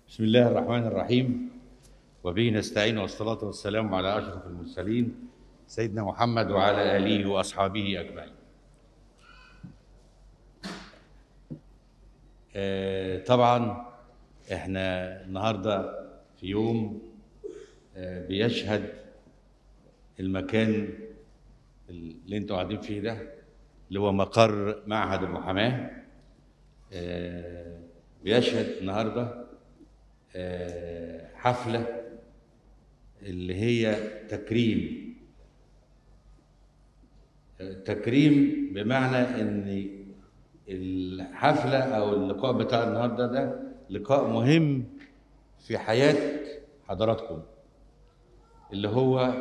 بسم الله الرحمن الرحيم وبه نستعين والصلاة والسلام على أشرف المرسلين سيدنا محمد وعلى آله وأصحابه أجمعين آه، طبعا احنا النهارده في يوم آه، بيشهد المكان اللي انتوا قاعدين فيه ده اللي هو مقر معهد المحاماه آه، بيشهد النهارده آه، حفله اللي هي تكريم آه، تكريم بمعنى ان الحفله او اللقاء بتاع النهارده ده لقاء مهم في حياه حضراتكم اللي هو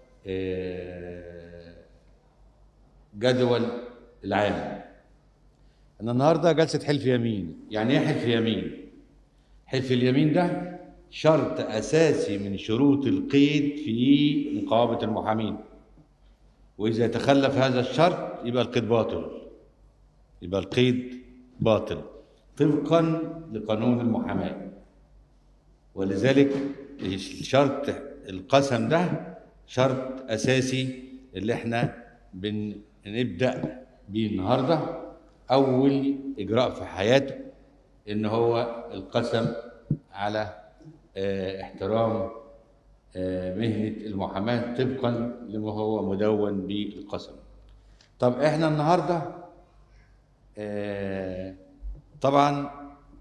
آه، جدول العام انا النهارده جلسه حلف يمين يعني ايه حلف يمين حلف اليمين ده شرط اساسي من شروط القيد في نقابه المحامين واذا تخلف هذا الشرط يبقى القيد باطل يبقى القيد باطل طبقا لقانون المحاماه ولذلك شرط القسم ده شرط اساسي اللي احنا بنبدا بيه النهارده اول اجراء في حياته ان هو القسم على آه، احترام آه، مهنه المحاماه طبقا لما هو مدون بالقسم طب احنا النهارده آه، طبعا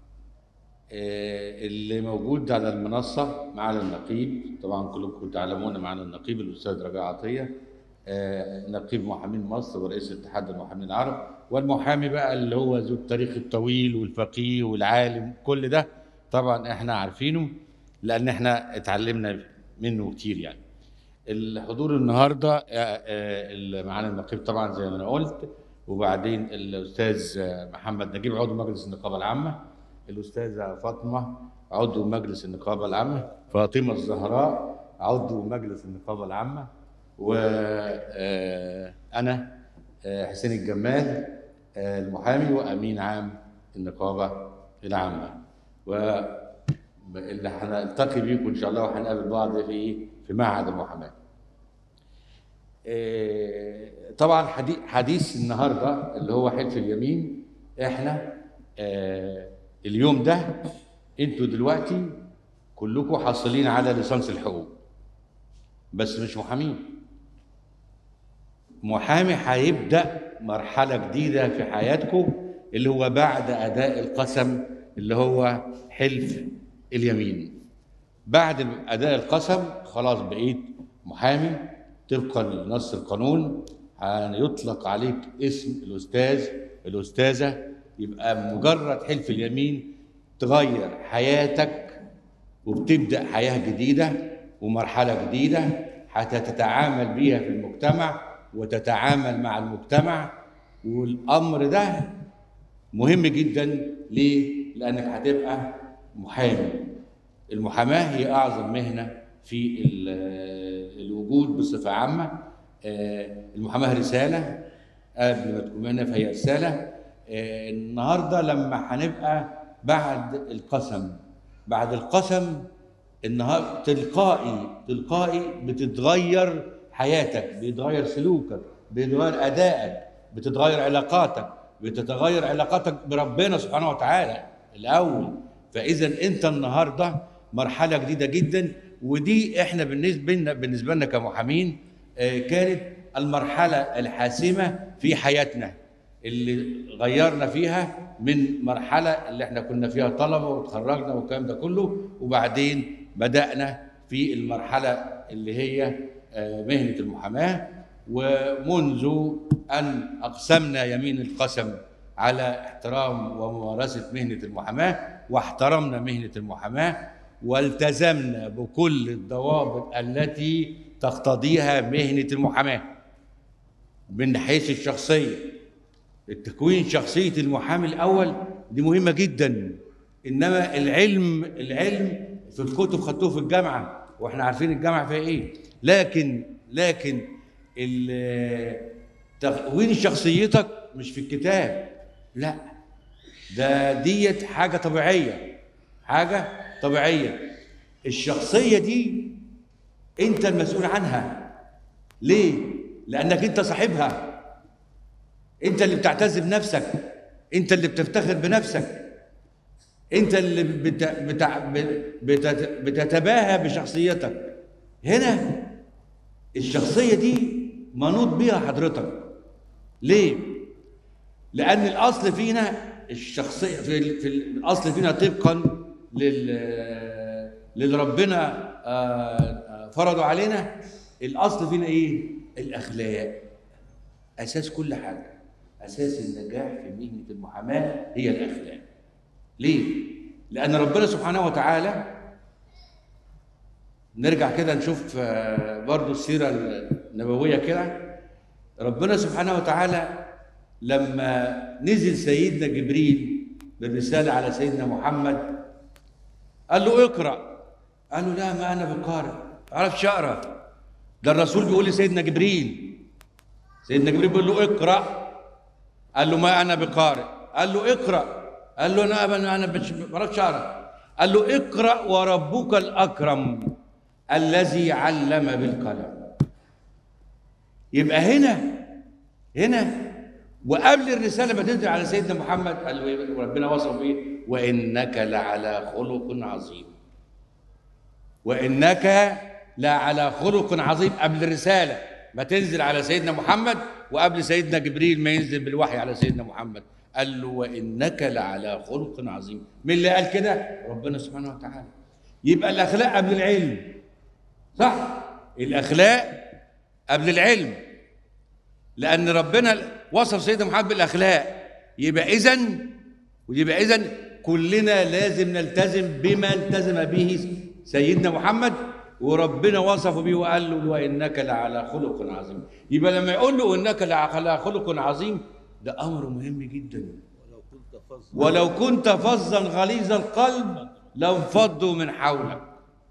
آه، اللي موجود على المنصة معنا النقيب طبعا كلكم تعلمون معنا النقيب الأستاذ رجاء عطية آه، نقيب محامين مصر ورئيس اتحاد المحامين العرب والمحامي بقى اللي هو ذو التاريخ الطويل والفقيه والعالم كل ده طبعا احنا عارفينه لأن احنا اتعلمنا منه كتير يعني الحضور النهارده آه، آه، اللي معانا النقيب طبعا زي ما انا قلت وبعدين الاستاذ آه، محمد نجيب عضو مجلس النقابه العامه الاستاذه فاطمه عضو مجلس النقابه العامه فاطمه الزهراء عضو مجلس النقابه العامه وانا حسين الجمال آه، المحامي وامين عام النقابه العامه واللي هنلتقي بيكم ان شاء الله وهنقابل بعض في في معهد المحاماه آه، طبعا حديث, حديث النهارده اللي هو حلف اليمين احنا آه، اليوم ده انتوا دلوقتي كلكم حاصلين على ليسانس الحقوق بس مش محامين محامي هيبدا مرحله جديده في حياتكم اللي هو بعد اداء القسم اللي هو حلف اليمين بعد اداء القسم خلاص بقيت محامي طبقا لنص القانون هيطلق عليك اسم الاستاذ الاستاذه يبقى مجرد حلف اليمين تغير حياتك وبتبدا حياه جديده ومرحله جديده حتى تتعامل بيها في المجتمع وتتعامل مع المجتمع والامر ده مهم جدا ليه؟ لانك هتبقى محامي المحاماه هي اعظم مهنه في ال- الوجود بصفه عامه آه، المحاماه رساله قبل ما تكون مهنه فهي رساله آه، النهارده لما هنبقى بعد القسم بعد القسم النهار تلقائي تلقائي بتتغير حياتك بيتغير سلوكك بيتغير ادائك بتتغير علاقاتك بتتغير علاقاتك بربنا سبحانه وتعالى الاول فاذا انت النهارده مرحله جديده جدا ودي احنا بالنسبه لنا بالنسبه لنا كمحامين آه، كانت المرحله الحاسمه في حياتنا اللي غيرنا فيها من مرحله اللي احنا كنا فيها طلبه وتخرجنا والكلام ده كله وبعدين بدانا في المرحله اللي هي آه، مهنه المحاماه ومنذ ان اقسمنا يمين القسم على احترام وممارسه مهنه المحاماه واحترمنا مهنه المحاماه والتزمنا بكل الضوابط التي تقتضيها مهنه المحاماه من حيث الشخصيه التكوين شخصيه المحامي الاول دي مهمه جدا انما العلم العلم في الكتب خدتوه في الجامعه واحنا عارفين الجامعه فيها ايه لكن لكن ال- تكوين شخصيتك مش في الكتاب لا ده ديت حاجه طبيعيه حاجه طبيعيه الشخصيه دي انت المسؤول عنها ليه لانك انت صاحبها انت اللي بتعتز بنفسك انت اللي بتفتخر بنفسك انت اللي بت... بتع... بت... بتتباهى بشخصيتك هنا الشخصيه دي منوط بيها حضرتك ليه لان الاصل فينا الشخصيه في, ال... في الاصل فينا طبقا لل للي ربنا فرضوا علينا الاصل فينا ايه الاخلاق اساس كل حاجه اساس النجاح في مهنه المحاماه هي الاخلاق ليه لان ربنا سبحانه وتعالى نرجع كده نشوف برضو السيره النبويه كده ربنا سبحانه وتعالى لما نزل سيدنا جبريل بالرساله على سيدنا محمد قال له اقرا قال له لا ما انا بقارئ اعرفش اقرا ده الرسول بيقول لسيدنا جبريل سيدنا جبريل بيقول له اقرا قال له ما انا بقارئ قال له اقرا قال له انا انا انا ما بعرفش اقرا قال له اقرا وربك الاكرم الذي علم بالقلم يبقى هنا هنا وقبل الرساله ما تنزل على سيدنا محمد قال له ايه وربنا وصفه بايه وانك لعلى خلق عظيم وانك لعلى خلق عظيم قبل الرساله ما تنزل على سيدنا محمد وقبل سيدنا جبريل ما ينزل بالوحي على سيدنا محمد قال له وانك لعلى خلق عظيم مين اللي قال كده ربنا سبحانه وتعالى يبقى الاخلاق قبل العلم صح الاخلاق قبل العلم لان ربنا وصف سيدنا محمد بالاخلاق يبقى اذا ويبقى اذا كلنا لازم نلتزم بما التزم به سيدنا محمد وربنا وصفه به وقال له وانك لعلى خلق عظيم يبقى لما يقول له انك لعلى خلق عظيم ده امر مهم جدا ولو كنت فظا ولو كنت فظا غليظ القلب لانفضوا من حولك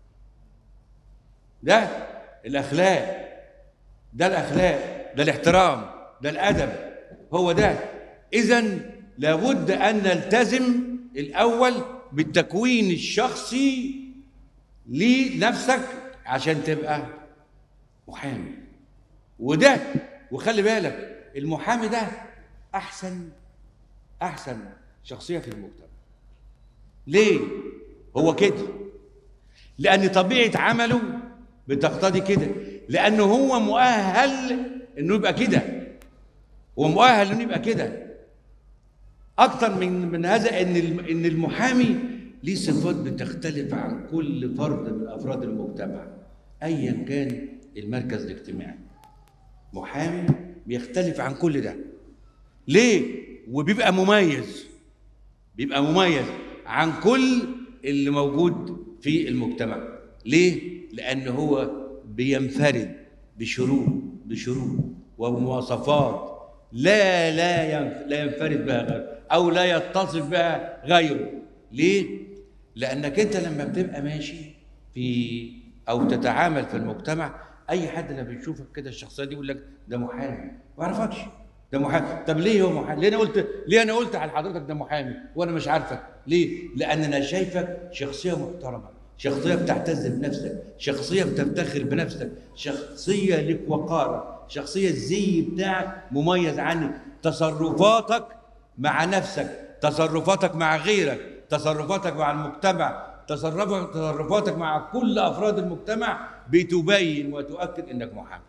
ده الاخلاق ده الاخلاق ده الاحترام ده الادب هو ده اذا لابد ان نلتزم الاول بالتكوين الشخصي لنفسك عشان تبقى محامي وده وخلي بالك المحامي ده احسن احسن شخصيه في المجتمع ليه هو كده لان طبيعه عمله بتقتضي كده لانه هو مؤهل انه يبقى كده هو مؤهل انه يبقى كده اكتر من من هذا ان الم- ان المحامي ليه صفات بتختلف عن كل فرد من افراد المجتمع ايا كان المركز الاجتماعي محامي بيختلف عن كل ده ليه وبيبقى مميز بيبقى مميز عن كل اللي موجود في المجتمع ليه لان هو بينفرد بشروط بشروط ومواصفات لا لا ينف- لا ينفرد بها غيره او لا يتصف بها غيره ليه لانك انت لما بتبقى ماشي في او تتعامل في المجتمع اي حد لما بيشوفك كده الشخصيه دي يقول لك ده محامي ما يعرفكش ده محامي طب ليه هو محامي ليه انا قلت ليه انا قلت على حضرتك ده محامي وانا مش عارفك ليه لان انا شايفك شخصيه محترمه شخصيه بتعتز بنفسك شخصيه بتفتخر بنفسك شخصيه لك وقار شخصيه الزي بتاعك مميز عنك تصرفاتك مع نفسك تصرفاتك مع غيرك تصرفاتك مع المجتمع تصرف- تصرفاتك مع كل افراد المجتمع بتبين وتؤكد انك محامي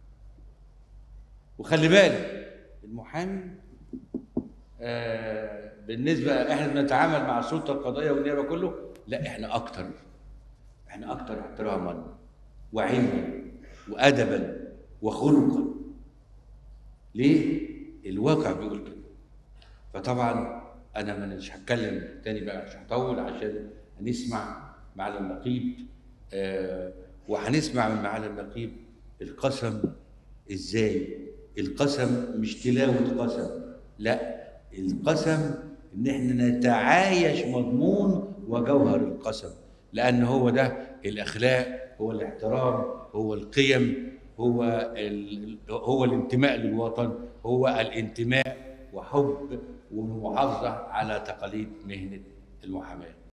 وخلي بالك المحامي آه بالنسبه احنا بنتعامل مع السلطه القضائيه والنيابه كله لا احنا اكتر احنا اكتر احتراما وعلما وادبا وخلقا ليه الواقع بيقول كده فطبعا انا مش هتكلم تاني بقى مش هطول عشان هنسمع معالي النقيب آه وهنسمع من معالي النقيب القسم ازاي القسم مش تلاوه قسم لا القسم ان احنا نتعايش مضمون وجوهر القسم لان هو ده الاخلاق هو الاحترام هو القيم هو ال... هو الانتماء للوطن هو الانتماء وحب والمحافظه على تقاليد مهنه المحاماه